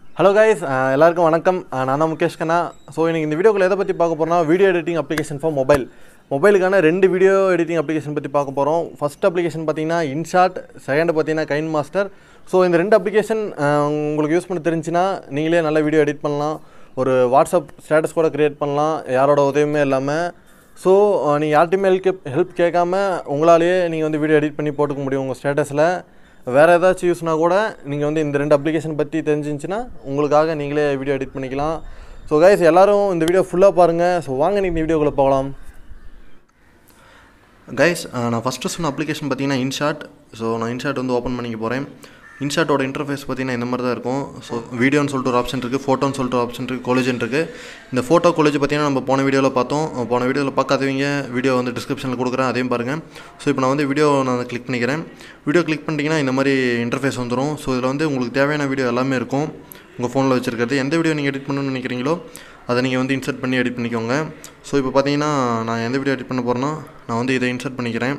hello guys எல்லாருக்கும் வணக்கம் அஹ் நான் தான் முகேஷ் கண்ணா ஸோ எனக்கு இந்த வீடியோக்குள்ள எதை பற்றி பார்க்க போகிறோம்னா video editing application for mobile மொபைலுக்கான ரெண்டு வீடியோ எடிட்டிங் அப்ளிகேஷன் பற்றி பார்க்க போகிறோம் ஃபர்ஸ்ட் அப்ளிகேஷன் பார்த்தீங்கன்னா இன்ஷாட் செகண்ட் பார்த்தீங்கன்னா கைன் மாஸ்டர் ஸோ இந்த ரெண்டு அப்ளிகேஷன் உங்களுக்கு யூஸ் பண்ண தெரிஞ்சுன்னா நீங்களே நல்ல வீடியோ எடிட் பண்ணலாம் ஒரு வாட்ஸ்அப் ஸ்டேட்டஸ் கூட க்ரியேட் பண்ணலாம் யாரோட உதவியுமே இல்லாமல் ஸோ நீங்கள் யார்ட்டையுமே ஹெல்ப் ஹெல்ப் கேட்காம உங்களாலேயே நீங்கள் வந்து வீடியோ எடிட் பண்ணி போட்டுக்க முடியும் உங்கள் ஸ்டேட்டஸில் வேறு ஏதாச்சும் யூஸ்னா கூட நீங்கள் வந்து இந்த ரெண்டு அப்ளிகேஷன் பற்றி தெரிஞ்சிருந்துச்சுன்னா உங்களுக்காக நீங்களே வீடியோ எடிட் பண்ணிக்கலாம் ஸோ கைஸ் எல்லாரும் இந்த வீடியோ ஃபுல்லாக பாருங்கள் ஸோ வாங்க நீங்கள் இந்த வீடியோக்குள்ளே போகலாம் கைஸ் நான் ஃபஸ்ட்டு சொன்ன அப்ளிகேஷன் பார்த்தீங்கன்னா இன்ஷாட் ஸோ நான் இன்ஷாட் வந்து ஓப்பன் பண்ணிக்க போகிறேன் இன்ஷாட்டோட இன்டர்ஃபேஸ் பார்த்தீங்கன்னா இந்த மாதிரி தான் இருக்கும் ஸோ வீடியோன்னு சொல்லிட்டு ஒரு ஆப்ஷன் இருக்குது ஃபோட்டோன்னு சொல்லிட்டு ஒரு ஆப்ஷன் இருக்குது காலேஜ்னு இருக்குது இந்த ஃபோட்டோ காலேஜ் பார்த்தீங்கன்னா நம்ம போன வீடியோவில் பார்த்தோம் போன வீடியோவில் பார்க்காதவங்க வீடியோ வந்து டிஸ்கிரிப்ஷனில் கொடுக்குறேன் அதையும் பாருங்கள் ஸோ இப்போ நான் வந்து வீடியோ நான் கிளிக் பண்ணிக்கிறேன் வீடியோ கிளிக் பண்ணிட்டீங்கன்னா இந்த மாதிரி இன்டர்ஃபேஸ் வந்துடும் ஸோ இதில் வந்து உங்களுக்கு தேவையான வீடியோ எல்லாமே இருக்கும் உங்கள் ஃபோனில் வச்சுருக்கிறது எந்த வீடியோ நீங்கள் எடிட் பண்ணணும்னு நினைக்கிறீங்களோ அதை நீங்கள் வந்து இன்சர்ட் பண்ணி எடிட் பண்ணிக்கோங்க ஸோ இப்போ பார்த்தீங்கன்னா நான் எந்த வீடியோ எடிட் பண்ண போகிறேன்னா நான் வந்து இதை இன்சர்ட் பண்ணிக்கிறேன்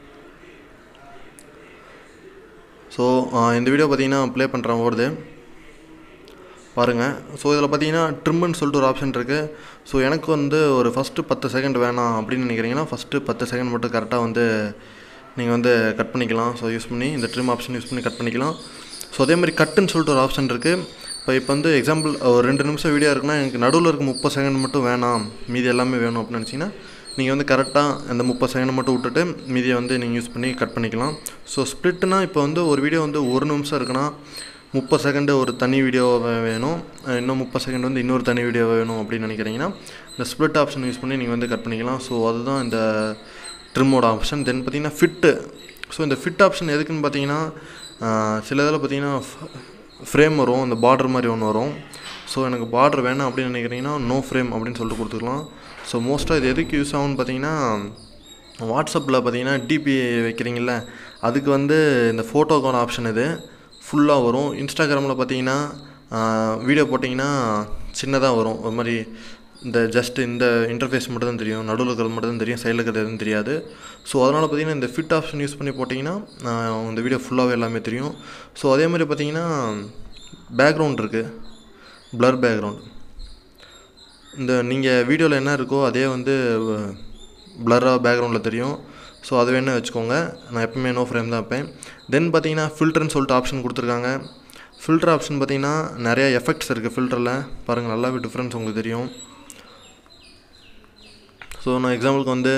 ஸோ இந்த வீடியோ பார்த்தீங்கன்னா ப்ளே பண்ணுறேன் ஓடுது பாருங்கள் ஸோ இதில் பார்த்தீங்கன்னா ட்ரிம்முன்னு சொல்லிட்டு ஒரு ஆப்ஷன் இருக்குது ஸோ எனக்கு வந்து ஒரு ஃபஸ்ட்டு பத்து செகண்ட் வேணாம் அப்படின்னு நினைக்கிறீங்கன்னா ஃபஸ்ட்டு பத்து செகண்ட் மட்டும் கரெக்டாக வந்து நீங்கள் வந்து கட் பண்ணிக்கலாம் ஸோ யூஸ் பண்ணி இந்த ட்ரிம் ஆப்ஷன் யூஸ் பண்ணி கட் பண்ணிக்கலாம் ஸோ அதே மாதிரி கட்டுன்னு சொல்லிட்டு ஒரு ஆப்ஷன் இருக்குது இப்போ இப்போ வந்து எக்ஸாம்பிள் ஒரு ரெண்டு நிமிஷம் வீடியோ இருக்குன்னா எனக்கு நடுவில் இருக்க முப்பது செகண்ட் மட்டும் வேணாம் மீதி எல்லாமே வேணும் அப்படின்னு நினச்சிங்கன்னா நீங்கள் வந்து கரெக்டாக அந்த முப்பது செகண்ட் மட்டும் விட்டுட்டு மீதியை வந்து நீங்கள் யூஸ் பண்ணி கட் பண்ணிக்கலாம் ஸோ ஸ்ப்ளிட்னா இப்போ வந்து ஒரு வீடியோ வந்து ஒரு நிமிஷம் இருக்குன்னா முப்பது செகண்டு ஒரு தனி வீடியோ வேணும் இன்னும் முப்பது செகண்ட் வந்து இன்னொரு தனி வீடியோ வேணும் அப்படின்னு நினைக்கிறீங்கன்னா இந்த ஸ்ப்ளிட் ஆப்ஷன் யூஸ் பண்ணி நீங்கள் வந்து கட் பண்ணிக்கலாம் ஸோ அதுதான் இந்த ட்ரிம்மோட ஆப்ஷன் தென் பார்த்தீங்கன்னா ஃபிட்டு ஸோ இந்த ஃபிட் ஆப்ஷன் எதுக்குன்னு பார்த்தீங்கன்னா சில இதில் பார்த்தீங்கன்னா ஃப்ரேம் வரும் இந்த பார்டர் மாதிரி ஒன்று வரும் ஸோ எனக்கு பார்டர் வேணாம் அப்படின்னு நினைக்கிறீங்கன்னா நோ ஃப்ரேம் அப்படின்னு சொல்லிட்டு கொடுத்துக்கலாம் ஸோ மோஸ்ட்டாக இது எதுக்கு யூஸ் ஆகும்னு பார்த்தீங்கன்னா வாட்ஸ்அப்பில் பார்த்தீங்கன்னா டிபி வைக்கிறீங்கள அதுக்கு வந்து இந்த ஃபோட்டோக்கான ஆப்ஷன் இது ஃபுல்லாக வரும் இன்ஸ்டாகிராமில் பார்த்தீங்கன்னா வீடியோ போட்டிங்கன்னா சின்னதாக வரும் ஒரு மாதிரி இந்த ஜஸ்ட் இந்த இன்டர்ஃபேஸ் மட்டும் தான் தெரியும் நடுவில் இருக்கிறது மட்டும் தான் தெரியும் சைடில் இருக்கிறது எதுவும் தெரியாது ஸோ அதனால் பார்த்தீங்கன்னா இந்த ஃபிட் ஆப்ஷன் யூஸ் பண்ணி போட்டிங்கன்னா இந்த வீடியோ ஃபுல்லாகவே எல்லாமே தெரியும் ஸோ அதே மாதிரி பார்த்தீங்கன்னா பேக்ரவுண்ட் இருக்குது ப்ளர் பேக்ரவுண்ட் இந்த நீங்கள் வீடியோவில் என்ன இருக்கோ அதே வந்து ப்ளராக பேக்ரவுண்டில் தெரியும் ஸோ அது வேணால் வச்சுக்கோங்க நான் எப்பவுமே நோ ஃப்ரேம் தான் வைப்பேன் தென் பார்த்தீங்கன்னா ஃபில்டர்னு சொல்லிட்டு ஆப்ஷன் கொடுத்துருக்காங்க ஃபில்டர் ஆப்ஷன் பார்த்தீங்கன்னா நிறையா எஃபெக்ட்ஸ் இருக்குது ஃபில்டரில் பாருங்கள் நல்லாவே டிஃப்ரென்ஸ் உங்களுக்கு தெரியும் ஸோ நான் எக்ஸாம்பிளுக்கு வந்து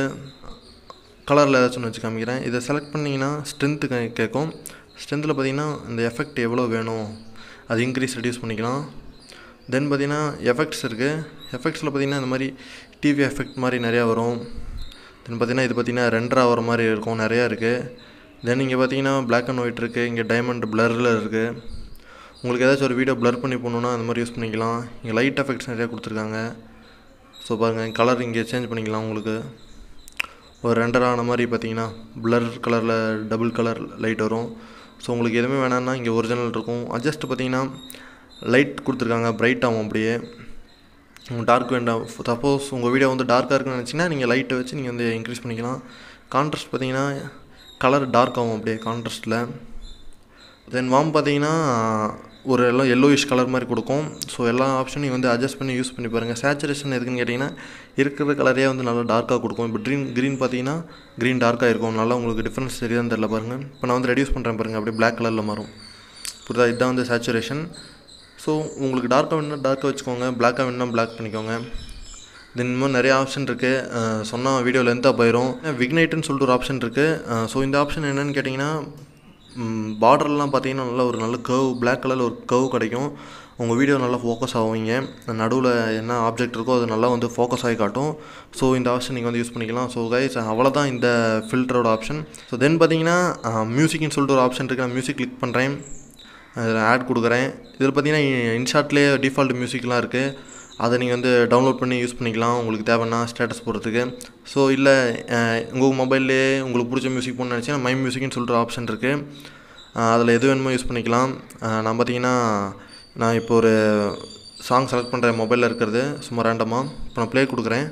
கலரில் ஏதாச்சும் ஒன்று வச்சு காமிக்கிறேன் இதை செலக்ட் பண்ணிங்கன்னா ஸ்ட்ரென்த்து கேட்கும் ஸ்ட்ரென்த்தில் பார்த்தீங்கன்னா இந்த எஃபெக்ட் எவ்வளோ வேணும் அது இன்க்ரீஸ் ரெடியூஸ் பண்ணிக்கலாம் தென் பார்த்தீங்கன்னா எஃபெக்ட்ஸ் இருக்குது எஃபெக்ட்ஸில் பார்த்தீங்கன்னா இந்த மாதிரி டிவி எஃபெக்ட் மாதிரி நிறையா வரும் தென் பார்த்தீங்கன்னா இது பார்த்தீங்கன்னா ரெண்டராக வர மாதிரி இருக்கும் நிறையா இருக்குது தென் இங்கே பார்த்தீங்கன்னா பிளாக் அண்ட் ஒயிட் இருக்குது இங்கே டைமண்ட் பிளரில் இருக்குது உங்களுக்கு ஏதாச்சும் ஒரு வீடியோ ப்ளர் பண்ணி போகணுன்னா அந்த மாதிரி யூஸ் பண்ணிக்கலாம் இங்கே லைட் எஃபெக்ட்ஸ் நிறையா கொடுத்துருக்காங்க ஸோ பாருங்கள் கலர் இங்கே சேஞ்ச் பண்ணிக்கலாம் உங்களுக்கு ஒரு ரெண்டர் ஆன மாதிரி பார்த்தீங்கன்னா ப்ளர் கலரில் டபுள் கலர் லைட் வரும் ஸோ உங்களுக்கு எதுவுமே வேணாம்னா இங்கே ஒரிஜினல் இருக்கும் அட்ஜஸ்ட் பார்த்தீங்கன்னா லைட் கொடுத்துருக்காங்க பிரைட் ஆகும் அப்படியே டார்க் வேண்டாம் சப்போஸ் உங்கள் வீடியோ வந்து டார்க்காக இருக்குன்னு நினச்சிங்கன்னா நீங்கள் லைட்டை வச்சு நீங்கள் வந்து இன்க்ரீஸ் பண்ணிக்கலாம் கான்ட்ராஸ்ட் பார்த்தீங்கன்னா கலர் டார்க் ஆகும் அப்படியே கான்ட்ராஸ்ட்டில் தென் வாம் பார்த்தீங்கன்னா ஒரு எல்லாம் எல்லோயிஷ் கலர் மாதிரி கொடுக்கும் ஸோ எல்லா ஆப்ஷனையும் வந்து அட்ஜஸ்ட் பண்ணி யூஸ் பண்ணி பாருங்கள் சேச்சுரேஷன் எதுக்குன்னு கேட்டிங்கன்னா இருக்கிற கலரே வந்து நல்லா டார்க்காக கொடுக்கும் இப்போ க்ரீன் க்ரீன் பார்த்தீங்கன்னா க்ரீன் டார்க்காக இருக்கும் நல்லா உங்களுக்கு டிஃப்ரென்ஸ் தெரியாதுன்னு தெரில பாருங்கள் இப்போ நான் வந்து ரெடியூஸ் பண்ணுறேன் பாருங்கள் அப்படியே பிளாக் கலரில் மாறும் புரியுதா இதுதான் வந்து சேச்சுரேஷன் ஸோ உங்களுக்கு டார்க்காக வேணும்னா டார்க்காக வச்சுக்கோங்க பிளாக்காக வேணும்னா பிளாக் பண்ணிக்கோங்க தென் இன்னும் நிறைய ஆப்ஷன் இருக்குது சொன்னால் வீடியோ லென்த்தாக போயிடும் விக்னைட்டுன்னு சொல்லிட்டு ஒரு ஆப்ஷன் இருக்குது ஸோ இந்த ஆப்ஷன் என்னென்னு கேட்டிங்கன்னா பார்டர்லாம் பார்த்தீங்கன்னா நல்லா ஒரு நல்ல கர்வ் பிளாக் கலரில் ஒரு கர்வ் கிடைக்கும் உங்கள் வீடியோ நல்லா ஃபோக்கஸ் ஆகுவீங்க நடுவில் என்ன ஆப்ஜெக்ட் இருக்கோ அது நல்லா வந்து ஃபோக்கஸ் ஆகி காட்டும் ஸோ இந்த ஆப்ஷன் நீங்கள் வந்து யூஸ் பண்ணிக்கலாம் ஸோ கைஸ் அவ்வளோதான் இந்த ஃபில்டரோட ஆப்ஷன் ஸோ தென் பார்த்தீங்கன்னா மியூசிக்னு சொல்லிட்டு ஒரு ஆப்ஷன் இருக்குது நான் மியூசிக் கிளிக் பண்ணுறேன் அதில் ஆட் கொடுக்குறேன் இதில் பார்த்தீங்கன்னா இன்ஷாட்லேயே டிஃபால்ட் மியூசிக்லாம் இருக்குது அதை நீங்கள் வந்து டவுன்லோட் பண்ணி யூஸ் பண்ணிக்கலாம் உங்களுக்கு தேவைன்னா ஸ்டேட்டஸ் போடுறதுக்கு ஸோ இல்லை உங்கள் மொபைல்லே உங்களுக்கு பிடிச்ச மியூசிக் போடணும்னு நினச்சிங்கன்னா மை மியூசிக்னு சொல்லிட்டு ஆப்ஷன் இருக்குது அதில் எது வேணுமோ யூஸ் பண்ணிக்கலாம் நான் பார்த்தீங்கன்னா நான் இப்போ ஒரு சாங் செலக்ட் பண்ணுறேன் மொபைலில் இருக்கிறது சும்மா ரேண்டமாக இப்போ நான் ப்ளே கொடுக்குறேன்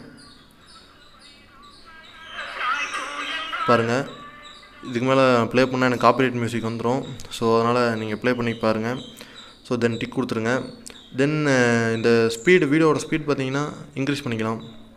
பாருங்கள் இதுக்கு மேலே ப்ளே பண்ணால் எனக்கு காப்பிரைட் மியூசிக் வந்துடும் ஸோ அதனால் நீங்கள் ப்ளே பண்ணி பாருங்கள் ஸோ ஸோ தென் டிக் கொடுத்துருங்க தென் இந்த ஸ்பீடு வீடியோவோட ஸ்பீட் பார்த்தீங்கன்னா இன்க்ரீஸ் பண்ணிக்கலாம்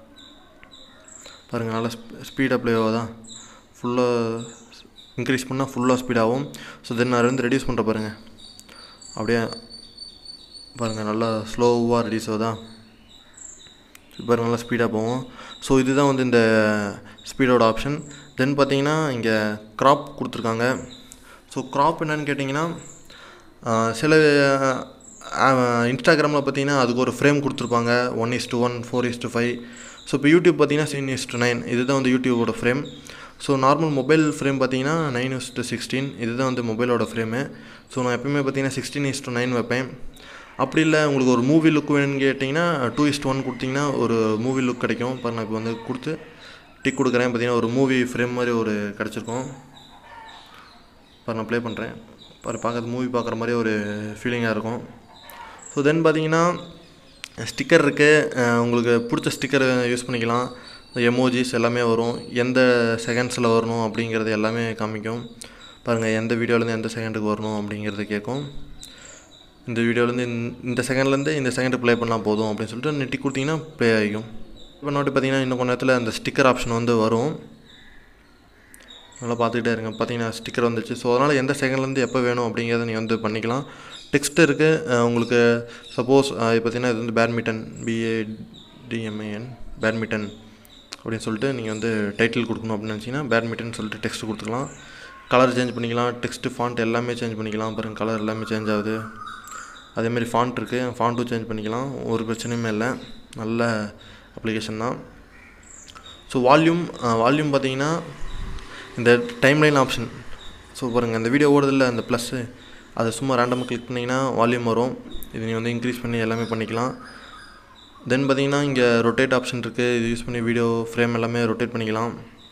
பாருங்கள் நல்லா ஸ்பீட் அப்ளை ஆகுதா ஃபுல்லாக இன்க்ரீஸ் பண்ணால் ஃபுல்லாக ஸ்பீடாகும் ஸோ தென் நான் வந்து ரெடியூஸ் பண்ணுற பாருங்கள் அப்படியே பாருங்கள் நல்லா ஸ்லோவாக ரெடியூஸ் ஆகுதா பாருங்கள் நல்லா ஸ்பீடாக போகும் ஸோ இதுதான் வந்து இந்த ஸ்பீடோட ஆப்ஷன் தென் பார்த்தீங்கன்னா இங்கே க்ராப் கொடுத்துருக்காங்க ஸோ க்ராப் என்னன்னு கேட்டிங்கன்னா சில இன்ஸ்டாகிராமில் பார்த்தீங்கன்னா அதுக்கு ஒரு ஃப்ரேம் கொடுத்துருப்பாங்க one is to one four is to five so இப்போ யூடியூப் பார்த்தீங்கன்னா சின் இஸ் டு நைன் இதுதான் வந்து யூடியூபோட frame so normal mobile frame பார்த்தீங்கன்னா நைன் இஸ் டு சிக்ஸ்டீன் இதுதான் வந்து மொபைலோட ஃப்ரேமு ஸோ நான் எப்பயுமே பார்த்தீங்கன்னா சிக்ஸ்டீன் இஸ் டு நைன் வைப்பேன் அப்படி இல்லை உங்களுக்கு ஒரு மூவி லுக் வேணும்னு கேட்டிங்கன்னா டூ இஸ்ட் ஒன் கொடுத்தீங்கன்னா ஒரு மூவி லுக் கிடைக்கும் பாருங்க நான் இப்போ வந்து கொடுத்து டிக் கொடுக்குறேன் பார்த்தீங்கன்னா ஒரு மூவி ஃப்ரேம் மாதிரி ஒரு கிடச்சிருக்கும் பாரு நான் ப்ளே பண்ணுறேன் பாரு பார்க்கறது மூவி பார்க்குற மாதிரி ஒரு ஃபீலிங்காக இருக்கும் ஸோ தென் பார்த்தீங்கன்னா ஸ்டிக்கர் இருக்குது உங்களுக்கு பிடிச்ச ஸ்டிக்கர் யூஸ் பண்ணிக்கலாம் எமோஜிஸ் எல்லாமே வரும் எந்த செகண்ட்ஸில் வரணும் அப்படிங்கிறது எல்லாமே காமிக்கும் பாருங்கள் எந்த வீடியோலேருந்து எந்த செகண்டுக்கு வரணும் அப்படிங்கிறது கேட்கும் இந்த வீடியோலேருந்து இந்த செகண்ட்லேருந்து இந்த செகண்ட் ப்ளே பண்ணால் போதும் அப்படின்னு சொல்லிட்டு நெட்டி கொடுத்தீங்கன்னா ப்ளே ஆகிக்கும் இப்போ நோட்டி பார்த்தீங்கன்னா இன்னும் கொஞ்ச நேரத்தில் அந்த ஸ்டிக்கர் ஆப்ஷன் வந்து வரும் நல்லா பார்த்துக்கிட்டே இருங்க பார்த்தீங்கன்னா ஸ்டிக்கர் வந்துச்சு ஸோ அதனால் எந்த செகண்ட்லேருந்து எப்போ வேணும் அப்படிங்கிறத நீங்கள் வந்து பண்ணிக்கலாம் டெக்ஸ்ட் இருக்குது உங்களுக்கு சப்போஸ் இப்போ பார்த்தீங்கன்னா இது வந்து பேட்மிண்டன் பிஏ டிஎம்ஏஎன் பேட்மிண்டன் அப்படின்னு சொல்லிட்டு நீங்கள் வந்து டைட்டில் கொடுக்கணும் அப்படின்னு நினச்சிங்கன்னா பேட்மிண்டன் சொல்லிட்டு டெக்ஸ்ட் கொடுத்துக்கலாம் கலர் சேஞ்ச் பண்ணிக்கலாம் டெக்ஸ்ட்டு ஃபாண்ட் எல்லாமே சேஞ்ச் பண்ணிக்கலாம் பாருங்கள் கலர் எல்லாமே சேஞ்ச் ஆகுது அதேமாரி ஃபாண்ட் இருக்குது ஃபாண்ட்டும் சேஞ்ச் பண்ணிக்கலாம் ஒரு பிரச்சனையுமே இல்லை நல்ல அப்ளிகேஷன் தான் ஸோ வால்யூம் வால்யூம் பார்த்தீங்கன்னா இந்த டைம்லைன் ஆப்ஷன் ஸோ பாருங்கள் இந்த வீடியோ ஓடுதில்ல அந்த ப்ளஸ்ஸு அதை சும்மா ரேண்டமாக கிளிக் பண்ணிங்கன்னா வால்யூம் வரும் இது நீங்கள் வந்து இன்க்ரீஸ் பண்ணி எல்லாமே பண்ணிக்கலாம் தென் பார்த்தீங்கன்னா இங்கே ரொட்டேட் ஆப்ஷன் இருக்குது இது யூஸ் பண்ணி வீடியோ ஃப்ரேம் எல்லாமே ரொட்டேட் பண்ணிக்கலாம்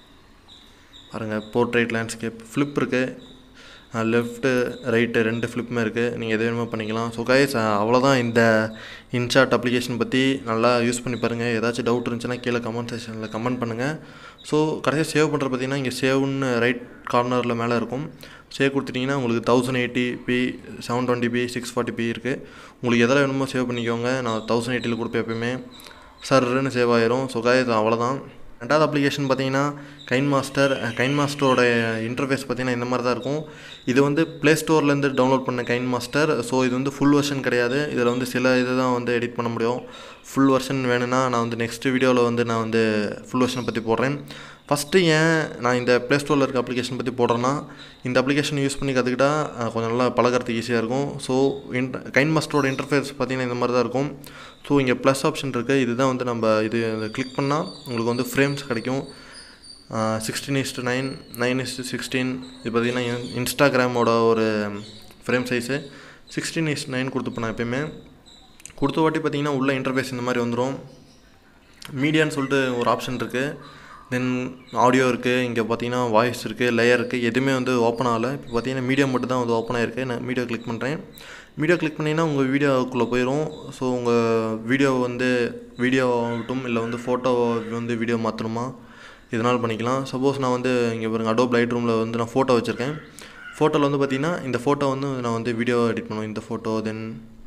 பாருங்கள் போர்ட்ரேட் லேண்ட்ஸ்கேப் ஃப்ளிப் இருக்குது லெஃப்ட்டு ரைட்டு ரெண்டு ஃப்ளிப்புமே இருக்குது நீங்கள் எது வேணுமோ பண்ணிக்கலாம் ஸோ கைஸ் அவ்வளோதான் இந்த இன்ஷாட் அப்ளிகேஷன் பற்றி நல்லா யூஸ் பண்ணி பாருங்கள் ஏதாச்சும் டவுட் இருந்துச்சுன்னா கீழே கமெண்ட் செக்ஷனில் கமெண்ட் பண்ணுங்கள் ஸோ கடைசியாக சேவ் பண்ணுறது பார்த்தீங்கன்னா இங்கே சேவ்னு ரைட் கார்னரில் மேலே இருக்கும் சேவ் கொடுத்துட்டிங்கன்னா உங்களுக்கு thousand eighty P seven twenty P six forty P இருக்குது உங்களுக்கு எதில் வேணுமோ சேவ் பண்ணிக்கோங்க நான் தௌசண்ட் எயிட்டியில் கொடுப்பேன் எப்பயுமே சர்ன்னு சேவ் ஆயிரும் ஸோ கைஸ் அவ்வளோதான் ரெண்டாவது அப்ளிகேஷன் பார்த்தீங்கன்னா கைன் மாஸ்டர் கைன் மாஸ்டரோட இன்டர்ஃபேஸ் பார்த்தீங்கன்னா இந்த மாதிரி தான் இருக்கும் இது வந்து ப்ளே ஸ்டோர்லேருந்து டவுன்லோட் பண்ண கைன் மாஸ்டர் ஸோ இது வந்து ஃபுல் வெர்ஷன் கிடையாது இதில் வந்து சில இது தான் வந்து எடிட் பண்ண முடியும் ஃபுல் வெர்ஷன் வேணும்னா நான் வந்து நெக்ஸ்ட் வீடியோவில் வந்து நான் வந்து ஃபுல் வெர்ஷனை பற்றி போடுறேன் ஃபஸ்ட்டு ஏன் நான் இந்த ப்ளே ஸ்டோரில் இருக்க அப்ளிகேஷன் பற்றி போடுறேன்னா இந்த அப்ளிகேஷன் யூஸ் பண்ணி கற்றுக்கிட்டா கொஞ்சம் நல்லா பழகிறதுக்கு ஈஸியாக இருக்கும் ஸோ இன்ட் கைன் மாஸ்டரோட இன்டர்ஃபேஸ் பார்த்தீங்கன்னா இந்த மாதிரி தான் இருக்கும் ஸோ இங்கே ப்ளஸ் ஆப்ஷன் இருக்குது இதுதான் வந்து நம்ம இது கிளிக் பண்ணால் உங்களுக்கு வந்து ஃப்ரேம்ஸ் கிடைக்கும் sixteen is to nine nine is to sixteen இது பார்த்திங்கன்னா இன்ஸ்டாகிராமோட ஒரு frame size sixteen is to nine கொடுத்துப்பேன் நான் எப்பயுமே கொடுத்த வாட்டி பார்த்தீங்கன்னா உள்ள இன்டர்ஃபேஸ் இந்த மாதிரி வந்துடும் மீடியான்னு சொல்லிட்டு ஒரு ஆப்ஷன் இருக்குது தென் ஆடியோ இருக்குது இங்கே பார்த்தீங்கன்னா வாய்ஸ் இருக்குது லேயர் இருக்குது எதுவுமே வந்து ஓப்பன் ஆகலை இப்போ பார்த்தீங்கன்னா மீடியா மட்டும் தான் வந்து ஓப்பன் ஆகிருக்கு நான் மீடியோ கிளிக் பண்ணுறேன் வீடியோ கிளிக் பண்ணிங்கன்னா உங்கள் வீடியோக்குள்ளே போயிடும் ஸோ உங்கள் வீடியோ வந்து வீடியோ ஆகட்டும் இல்லை வந்து ஃபோட்டோ வந்து வீடியோ மாற்றணுமா இதனால் பண்ணிக்கலாம் சப்போஸ் நான் வந்து இங்கே பாருங்கள் அடோப் லைட் ரூமில் வந்து நான் ஃபோட்டோ வச்சுருக்கேன் ஃபோட்டோவில் வந்து பார்த்திங்கன்னா இந்த ஃபோட்டோ வந்து நான் வந்து வீடியோ எடிட் பண்ணுவேன் இந்த ஃபோட்டோ தென்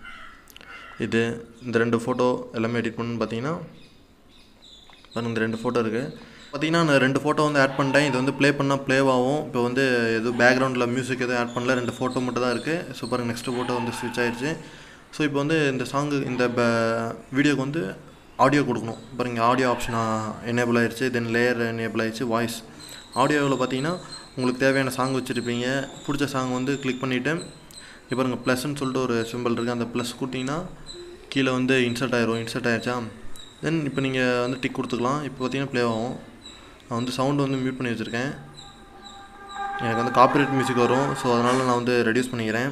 இது இந்த ரெண்டு ஃபோட்டோ எல்லாமே எடிட் பண்ணணும்னு பார்த்தீங்கன்னா பாருங்கள் இந்த ரெண்டு ஃபோட்டோ இருக்குது பார்த்தீங்கன்னா நான் ரெண்டு ஃபோட்டோ வந்து ஆட் பண்ணிட்டேன் இது வந்து ப்ளே பண்ணால் ப்ளேவ் ஆகும் இப்போ வந்து எதுவும் பேக்ரவுண்டில் மியூசிக் எதுவும் ஆட் பண்ணல ரெண்டு ஃபோட்டோ மட்டும் தான் இருக்குது ஸோ பாருங்கள் நெக்ஸ்ட் ஃபோட்டோ வந்து ஸ்விட்ச் ஆயிடுச்சு ஸோ இப்போ வந்து இந்த சாங்கு இந்த வீடியோக்கு வந்து ஆடியோ கொடுக்கணும் பாருங்க ஆடியோ ஆப்ஷன் எனேபிள் ஆயிடுச்சு தென் லேயர் எனேபிள் ஆயிடுச்சு வாய்ஸ் ஆடியோவில் பார்த்தீங்கன்னா உங்களுக்கு தேவையான சாங் வச்சுருப்பீங்க பிடிச்ச சாங் வந்து கிளிக் பண்ணிவிட்டு இப்போ பாருங்கள் ப்ளஸ்ன்னு சொல்லிட்டு ஒரு சிம்பிள் இருக்குது அந்த ப்ளஸ் கூட்டிங்கன்னா கீழே வந்து இன்சர்ட் ஆயிரும் இன்சர்ட் ஆயிடுச்சா தென் இப்போ நீங்கள் வந்து டிக் கொடுத்துக்கலாம் இப்போ பார்த்தீங்கன்னா ப்ளே ஆகும் நான் வந்து சவுண்டு வந்து மியூட் பண்ணி வச்சுருக்கேன் எனக்கு வந்து காப்பிரைட் மியூசிக் வரும் ஸோ அதனால் நான் வந்து ரெடியூஸ் பண்ணிக்கிறேன்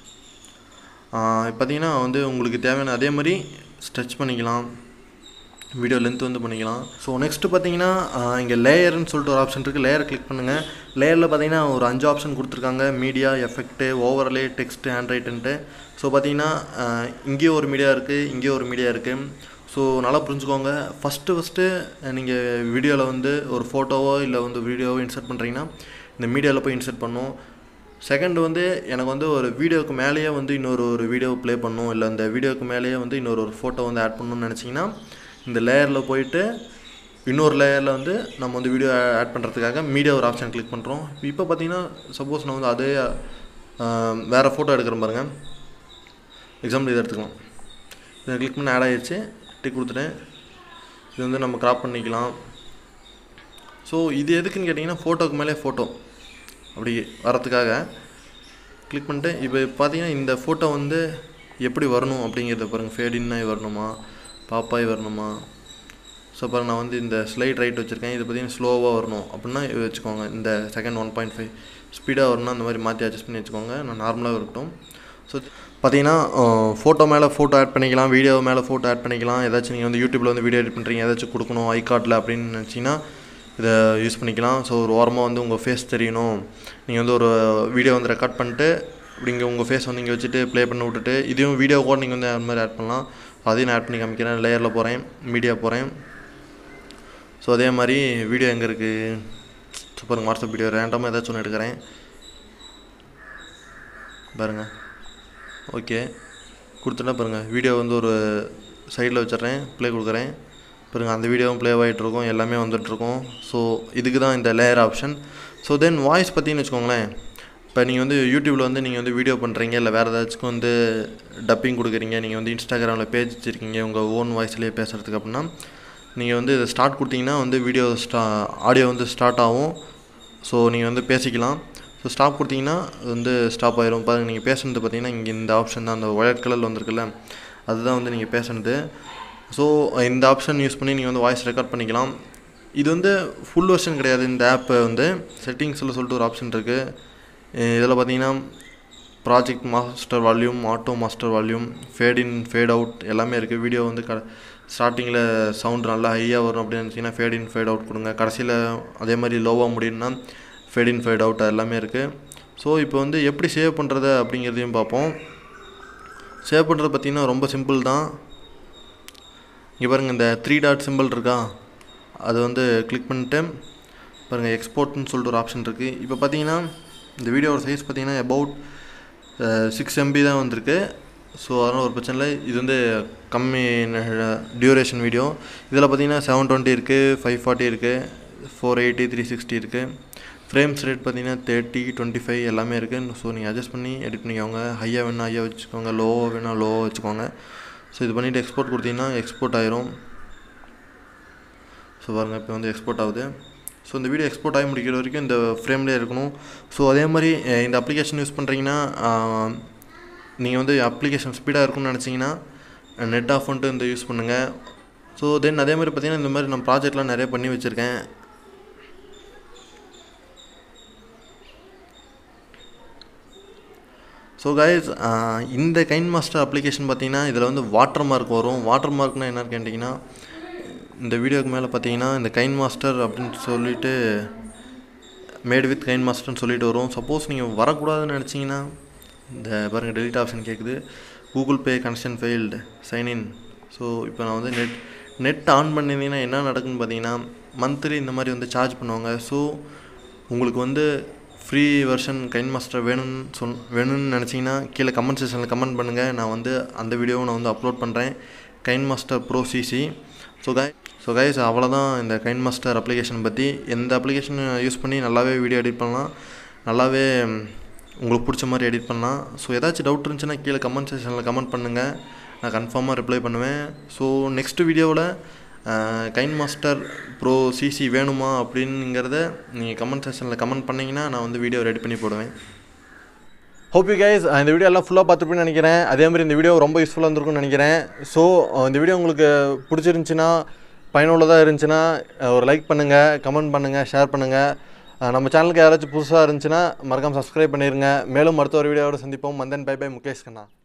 இப்போ பார்த்தீங்கன்னா வந்து உங்களுக்கு தேவையான அதே மாதிரி ஸ்ட்ரெச் பண்ணிக்கலாம் வீடியோ லென்த் வந்து பண்ணிக்கலாம் ஸோ நெக்ஸ்ட்டு பார்த்தீங்கன்னா இங்கே லேயர்னு சொல்லிட்டு ஒரு ஆப்ஷன் இருக்குது லேயர் கிளிக் பண்ணுங்கள் லேயரில் பார்த்தீங்கன்னா ஒரு அஞ்சு ஆப்ஷன் கொடுத்துருக்காங்க மீடியா எஃபெக்ட்டு ஓவர்லே டெக்ஸ்ட்டு ஹேண்ட்ரைட்டுன்ட்டு ஸோ பார்த்தீங்கன்னா இங்கேயும் ஒரு மீடியா இருக்குது இங்கேயும் ஒரு மீடியா இருக்குது ஸோ நல்லா புரிஞ்சுக்கோங்க ஃபஸ்ட்டு ஃபஸ்ட்டு நீங்கள் வீடியோவில் வந்து ஒரு ஃபோட்டோவோ இல்லை வந்து வீடியோவோ இன்சர்ட் பண்ணுறீங்கன்னா இந்த மீடியாவில் போய் இன்சர்ட் பண்ணும் செகண்ட் வந்து எனக்கு வந்து ஒரு வீடியோவுக்கு மேலேயே வந்து இன்னொரு ஒரு வீடியோ ப்ளே பண்ணணும் இல்லை அந்த வீடியோவுக்கு மேலேயே வந்து இன்னொரு ஒரு ஃபோட்டோ வந்து ஆட் பண்ணணும்னு நினச்சிங்கன்னா இந்த லேயரில் போயிட்டு இன்னொரு லேயரில் வந்து நம்ம வந்து வீடியோ ஆட் பண்ணுறதுக்காக மீடியா ஒரு ஆப்ஷன் கிளிக் பண்ணுறோம் இப்போ பார்த்தீங்கன்னா சப்போஸ் நான் வந்து அதே ஆஹ், வேறு ஃபோட்டோ எடுக்கிறேன் பாருங்கள் எக்ஸாம்பிள் இதை எடுத்துக்கலாம் இதை கிளிக் பண்ணி ஆட் ஆயிடுச்சு டிக் கொடுத்துட்டேன் இது வந்து நம்ம கிராப் பண்ணிக்கலாம் ஸோ இது எதுக்குன்னு கேட்டிங்கன்னா ஃபோட்டோக்கு மேலே ஃபோட்டோ அப்படி வரத்துக்காக கிளிக் பண்ணிட்டு இப்போ பார்த்தீங்கன்னா இந்த ஃபோட்டோ வந்து எப்படி வரணும் அப்படிங்கிறத பாருங்கள் ஃபேடின்னாய் வரணுமா பாப்பாய் வரணுமா ஸோ பாருங்க நான் வந்து இந்த ஸ்லைட் ரைட் வச்சுருக்கேன் இது பார்த்தீங்கன்னா ஸ்லோவாக வரணும் அப்படின்னா இது வச்சுக்கோங்க இந்த செகண்ட் ஒன் பாயிண்ட் ஃபைவ் ஸ்பீடாக வரணும்னா அந்த மாதிரி மாற்றி அட்ஜஸ்ட் பண்ணி வச்சுக்கோங்க நான் நார்மலாக இருக்கட்டும் ஸோ பார்த்தீங்கன்னா ஃபோட்டோ மேலே ஃபோட்டோ ஆட் பண்ணிக்கலாம் வீடியோ மேலே ஃபோட்டோ ஆட் பண்ணிக்கலாம் ஏதாச்சும் நீங்கள் வந்து யூடியூப்பில் வந்து வீடியோ எடிட் பண்ணுறீங்க ஏதாச்சும் கொடுக்கணும் ஐ கார்டில் அப்படின்னு நினச்சிங்கன்னா இதை யூஸ் பண்ணிக்கலாம் ஸோ ஒரு ஓரமாக வந்து உங்கள் ஃபேஸ் தெரியணும் நீங்கள் வந்து ஒரு வீடியோ வந்து ரெக்கார்ட் பண்ணிட்டு இப்படிங்க உங்கள் ஃபேஸ் வந்து இங்கே வச்சுட்டு ப்ளே பண்ணி விட்டுட்டு இதையும் வீடியோ கூட நீங்கள் வந்து அது மாதிரி ஆட் பண்ணலாம் அதையும் நான் ஆட் பண்ணி காமிக்கிறேன் லேயரில் போகிறேன் மீடியா போகிறேன் ஸோ அதே மாதிரி வீடியோ எங்கே இருக்குது ஸோ பாருங்கள் வாட்ஸ்அப் வீடியோ ரேண்டமாக ஏதாச்சும் ஒன்று எடுக்கிறேன் பாருங்கள் ஓகே கொடுத்துட்டா பாருங்கள் வீடியோ வந்து ஒரு சைடில் வச்சிடுறேன் ப்ளே கொடுக்குறேன் பாருங்கள் அந்த வீடியோவும் ப்ளே ஆகிட்ருக்கும் எல்லாமே வந்துட்டுருக்கும் ஸோ இதுக்கு தான் இந்த layer option so then voice பற்றின்னு வச்சுக்கோங்களேன் இப்போ நீங்கள் வந்து யூடியூப்பில் வந்து நீங்கள் வந்து வீடியோ பண்ணுறீங்க இல்லை வேறு ஏதாச்சும் வந்து டப்பிங் கொடுக்குறீங்க நீங்கள் வந்து இன்ஸ்டாகிராமில் பேஜ் வச்சுருக்கீங்க உங்கள் ஓன் வாய்ஸ்லேயே பேசுகிறதுக்கு அப்படின்னா நீங்கள் வந்து இதை ஸ்டார்ட் கொடுத்தீங்கன்னா வந்து வீடியோ ஸ்டா ஆடியோ வந்து ஸ்டார்ட் ஆகும் ஸோ நீங்கள் வந்து பேசிக்கலாம் ஸோ ஸ்டாப் கொடுத்தீங்கன்னா அது வந்து ஸ்டாப் ஆயிரும் பாருங்கள் நீங்கள் பேசுனது பார்த்தீங்கன்னா இங்கே இந்த ஆப்ஷன் தான் அந்த ஒயர் கலரில் வந்திருக்குல்ல அதுதான் வந்து நீங்கள் பேசுனது ஸோ இந்த ஆப்ஷன் யூஸ் பண்ணி நீங்கள் வந்து வாய்ஸ் ரெக்கார்ட் பண்ணிக்கலாம் இது வந்து ஃபுல் வெர்ஷன் கிடையாது இந்த ஆப்பை வந்து செட்டிங்ஸில் சொல்லிட்டு ஒரு ஆப்ஷன் இருக்குது இதில் பார்த்தீங்கன்னா project master volume auto master volume fade in fade out எல்லாமே இருக்குது வீடியோ வந்து க ஸ்டார்டிங்கில் சவுண்ட் நல்லா ஹையாக வரும் அப்படின்னு நினச்சிங்கன்னா ஃபேட் இன் ஃபேட் அவுட் கொடுங்க கடைசியில் அதே மாதிரி லோவாக முடியும்னா ஃபேட் இன் ஃபேட் அவுட் எல்லாமே இருக்குது ஸோ இப்போ வந்து எப்படி சேவ் பண்ணுறது அப்படிங்கிறதையும் பார்ப்போம் சேவ் பண்ணுறது பார்த்திங்கன்னா ரொம்ப சிம்பிள் தான் இங்கே பாருங்கள் இந்த த்ரீ டாட் சிம்பிள் இருக்கா அது வந்து கிளிக் பண்ணிட்டு பாருங்கள் எக்ஸ்போர்ட்னு சொல்லிட்டு ஒரு ஆப்ஷன் இருக்குது இப்போ பார்த்தீங்கன்னா இந்த வீடியோவோட சைஸ் பார்த்தீங்கன்னா அபவுட் சிக்ஸ் எம்பி தான் வந்திருக்கு ஸோ அதனால் ஒரு பிரச்சனை இல்லை இது வந்து கம்மி டியூரேஷன் வீடியோ இதில் பார்த்தீங்கன்னா செவன் டுவெண்ட்டி இருக்குது ஃபைவ் ஃபார்ட்டி இருக்குது ஃபோர் எயிட்டி த்ரீ சிக்ஸ்டி இருக்குது ஃப்ரேம்ஸ் ரேட் பார்த்தீங்கன்னா தேர்ட்டி டுவெண்ட்டி ஃபைவ் எல்லாமே இருக்குது ஸோ நீங்கள் அட்ஜஸ்ட் பண்ணி எடிட் பண்ணிக்கோங்க ஹையாக வேணால் ஹையாக வச்சுக்கோங்க லோவாக வேணால் லோவாக வச்சுக்கோங்க ஸோ இது பண்ணிவிட்டு எக்ஸ்போர்ட் கொடுத்தீங்கன்னா எக்ஸ்போர்ட் ஆயிரும் ஸோ பாருங்கள் இப்போ வந்து எக்ஸ்போர்ட் ஆகுது ஸோ இந்த வீடியோ எக்ஸ்போர்ட் ஆகி முடிக்கிற வரைக்கும் இந்த ஃப்ரேம்லேயே இருக்கணும் ஸோ அதே மாதிரி அஹ், இந்த அப்ளிகேஷன் யூஸ் பண்ணுறீங்கன்னா நீங்கள் வந்து அப்ளிகேஷன் ஸ்பீடாக இருக்கும்னு நினச்சிங்கன்னா நெட் ஆஃப் பண்ணிட்டு இந்த யூஸ் பண்ணுங்கள் ஸோ தென் அதே மாதிரி பார்த்தீங்கன்னா இந்த மாதிரி நான் ப்ராஜெக்ட்லாம் நிறைய பண்ணி வச்சுருக்கேன் ஸோ கைஸ் இந்த கைன் மாஸ்டர் அப்ளிகேஷன் பார்த்தீங்கன்னா இதில் வந்து வாட்டர் மார்க் வரும் வாட்டர் மார்க்னால் என்னன்னு கேட்டிங்கன்னா இந்த வீடியோக்கு மேலே பார்த்தீங்கன்னா இந்த கைன் மாஸ்டர் அப்படின்னு சொல்லிட்டு மேட் வித் கைன் மாஸ்டர்னு சொல்லிட்டு வரும் சப்போஸ் நீங்கள் வரக்கூடாதுன்னு நினச்சிங்கன்னா இந்த பாருங்கள் டெலிட் ஆப்ஷன் கேட்குது Google Pay connection failed sign in so இப்போ நான் வந்து நெட் நெட் ஆன் பண்ணியிருந்தீங்கன்னா என்ன நடக்குன்னு பார்த்தீங்கன்னா மந்த்லி இந்த மாதிரி வந்து சார்ஜ் பண்ணுவாங்க ஸோ உங்களுக்கு வந்து ஃப்ரீ வெர்ஷன் கைன் மாஸ்டர் வேணும்னு சொல் வேணும்னு நினச்சிங்கன்னா கீழே கமெண்ட் செக்ஷனில் கமெண்ட் பண்ணுங்கள் நான் வந்து அந்த வீடியோவை நான் வந்து அப்லோட் பண்ணுறேன் KineMaster pro CC so guy so guys அவ்வளோதான் இந்த கைன் மாஸ்டர் அப்ளிகேஷன் பற்றி எந்த அப்ளிகேஷன் யூஸ் பண்ணி நல்லாவே வீடியோ எடிட் பண்ணலாம் நல்லாவே ம், உங்களுக்கு பிடிச்ச மாதிரி எடிட் பண்ணலாம் ஸோ ஏதாச்சும் டவுட் இருந்துச்சுன்னா கீழே கமெண்ட் செக்ஷனில் கமெண்ட் பண்ணுங்கள் நான் கன்ஃபார்மாக ரிப்ளை பண்ணுவேன் ஸோ நெக்ஸ்ட் வீடியோவில் கைன் மாஸ்டர் ப்ரோ சிசி வேணுமா அப்படிங்கிறத நீங்கள் கமெண்ட் செக்ஷனில் கமெண்ட் பண்ணிங்கன்னா நான் வந்து வீடியோ ரெடி பண்ணி போடுவேன் ஹோப் யூ கைஸ் இந்த வீடியோ எல்லாம் ஃபுல்லாக பார்த்துருப்பேன்னு நினைக்கிறேன் அதே மாதிரி இந்த வீடியோ ரொம்ப யூஸ்ஃபுல்லாக இருந்திருக்கும்னு நினைக்கிறேன் ஸோ இந்த வீடியோ உங்களுக்கு பிடிச்சிருந்துச்சின்னா பயனுள்ளதாக இருந்துச்சுன்னா அஹ், ஒரு லைக் பண்ணுங்கள் கமெண்ட் பண்ணுங்கள் ஷேர் பண்ணுங்கள் நம்ம சேனலுக்கு யாராச்சும் புதுசாக இருந்துச்சுன்னா மறக்காம சப்ஸ்கிரைப் பண்ணிடுங்க மேலும் அடுத்த ஒரு வீடியோவோட சந்திப்போம் மந்தன் பை பை முகேஷ் கண்ணா